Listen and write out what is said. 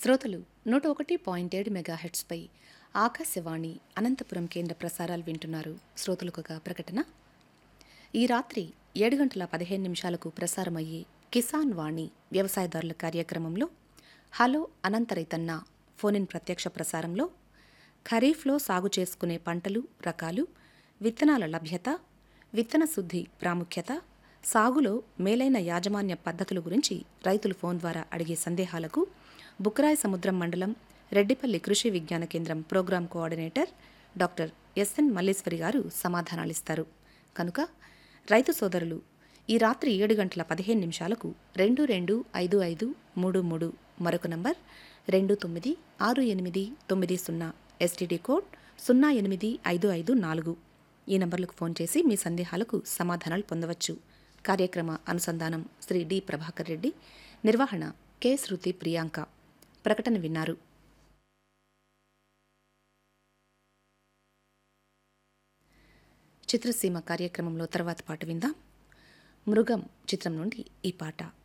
శ్రోతలు నూట ఒకటి పాయింట్ ఏడు మెగాహెట్స్పై ఆకాశవాణి అనంతపురం కేంద్ర ప్రసారాలు వింటున్నారు శ్రోతలకు ఒక ప్రకటన ఈ రాత్రి ఏడు గంటల పదిహేను నిమిషాలకు ప్రసారమయ్యే కిసాన్ వాణి వ్యవసాయదారుల కార్యక్రమంలో హలో అనంత రైతన్న ఫోన్ ఇన్ ప్రత్యక్ష ప్రసారంలో ఖరీఫ్లో సాగు చేసుకునే పంటలు రకాలు విత్తనాల లభ్యత విత్తన శుద్ధి ప్రాముఖ్యత సాగులో మేలైన యాజమాన్య పద్ధతుల గురించి రైతులు ఫోన్ ద్వారా అడిగే సందేహాలకు బుక్రాయి సముద్రం మండలం Reddipalli Krishi Vigyan Kendram program coordinator doctor S N Malleswari గారు సమాధానాలిస్తారు కనుక రైతు సోదరులు ఈ రాత్రి ఏడు గంటల పదిహేను నిమిషాలకు రెండు రెండు ఐదు ఐదు మూడు మూడు మరొక నంబర్ రెండు తొమ్మిది ఆరు ఎనిమిది తొమ్మిది సున్నా ఎస్టీడీ కోడ్ సున్నా ఎనిమిది ఐదు ఐదు నాలుగు ఈ నంబర్లకు ఫోన్ చేసి మీ సందేహాలకు సమాధానాలు పొందవచ్చు కార్యక్రమ అనుసంధానం శ్రీ డి ప్రభాకర్ రెడ్డి నిర్వహణ కె శృతి ప్రియాంక ప్రకటన విన్నారు చిత్రసీమ కార్యక్రమంలో తర్వాత పాట విందాం మృగం చిత్రం నుండి ఈ పాట